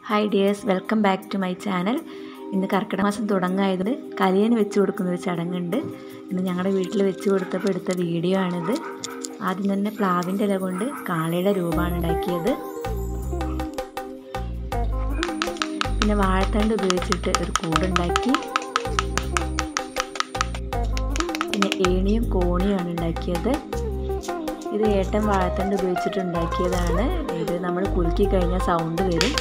Hi dears welcome back to my channel ഇന്ന് കർക്കിടക മാസം തുടങ്ങായതുകൊണ്ട് കലിയന് വെച്ച് കൊടുക്കുന്ന ഒരു ചടങ്ങുണ്ട് ഇന്ന് ഞങ്ങളുടെ വീട്ടിൽ വെച്ച് കൊടുത്തപ്പോൾ എടുത്ത വീഡിയോ ആണിത് ആദ്യം തന്നെ പ്ലാവിൻ്റെ ഇല കൊണ്ട് കാളയുടെ രൂപമാണ് ഉണ്ടാക്കിയത് പിന്നെ വാഴത്തണ്ട് ഉപയോഗിച്ചിട്ട് ഒരു കൂടുണ്ടാക്കി പിന്നെ ഏണിയും കോണിയുമാണ് ഉണ്ടാക്കിയത് ഇത് ഏട്ടൻ വാഴത്തണ്ട് ഉപയോഗിച്ചിട്ട് ഉണ്ടാക്കിയതാണ് ഇത് നമ്മൾ കുലുക്കി കഴിഞ്ഞാൽ സൗണ്ട് വരും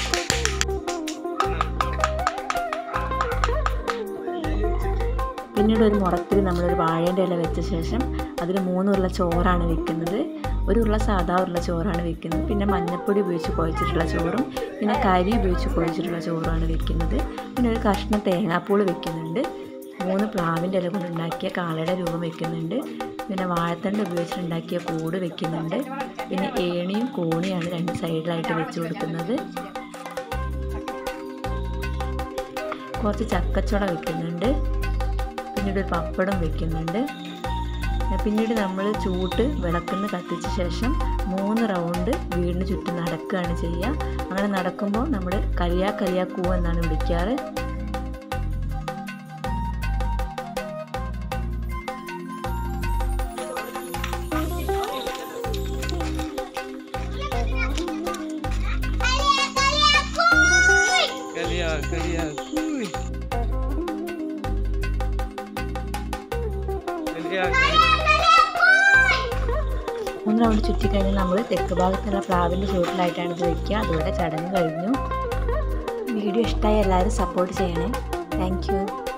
പിന്നീട് ഒരു മുറത്തിൽ നമ്മളൊരു വാഴേൻ്റെ ഇല വെച്ച ശേഷം അതിൽ മൂന്നുരുള ചോറാണ് വെക്കുന്നത് ഒരു ഉരുള സാധാ ഉരുള ചോറാണ് വെക്കുന്നത് പിന്നെ മഞ്ഞപ്പൊടി ഉപയോഗിച്ച് കുഴച്ചിട്ടുള്ള ചോറും പിന്നെ കരി ഉപയോഗിച്ച് കുഴച്ചിട്ടുള്ള ചോറുമാണ് വെക്കുന്നത് പിന്നെ ഒരു കഷ്ണം തേങ്ങാപ്പൂൾ വെക്കുന്നുണ്ട് മൂന്ന് പ്ലാവിൻ്റെ ഇല കൊണ്ട് ഉണ്ടാക്കിയ കാളയുടെ രൂപം വെക്കുന്നുണ്ട് പിന്നെ വാഴത്തണ്ട് ഉപയോഗിച്ചിട്ടുണ്ടാക്കിയ കൂട് വെക്കുന്നുണ്ട് പിന്നെ ഏണിയും കോണിയാണ് രണ്ട് സൈഡിലായിട്ട് വെച്ച് കൊടുക്കുന്നത് കുറച്ച് ചക്കച്ചുള വെക്കുന്നുണ്ട് പിന്നീട് ഒരു പപ്പടം വെക്കുന്നുണ്ട് പിന്നീട് നമ്മൾ ചൂട്ട് വിളക്കുന്ന് കത്തിച്ച ശേഷം മൂന്ന് റൗണ്ട് വീടിന് ചുറ്റും നടക്കുകയാണ് ചെയ്യുക അങ്ങനെ നടക്കുമ്പോൾ നമ്മൾ കരിയാ കരിയാ കൂ എന്നാണ് വിളിക്കാറ് Kalia, kalia, kuy. Kalia, മൂന്ന് റൗണ്ട് ചുറ്റിക്കഴിഞ്ഞാൽ നമ്മൾ തെക്ക് ഭാഗത്തുള്ള പ്ലാവിൻ്റെ ചുവട്ടിലായിട്ടാണ് ഇത് വയ്ക്കുക അതോടെ ചടങ്ങ് കഴിഞ്ഞു വീഡിയോ ഇഷ്ടമായി എല്ലാവരും സപ്പോർട്ട് ചെയ്യണേ താങ്ക്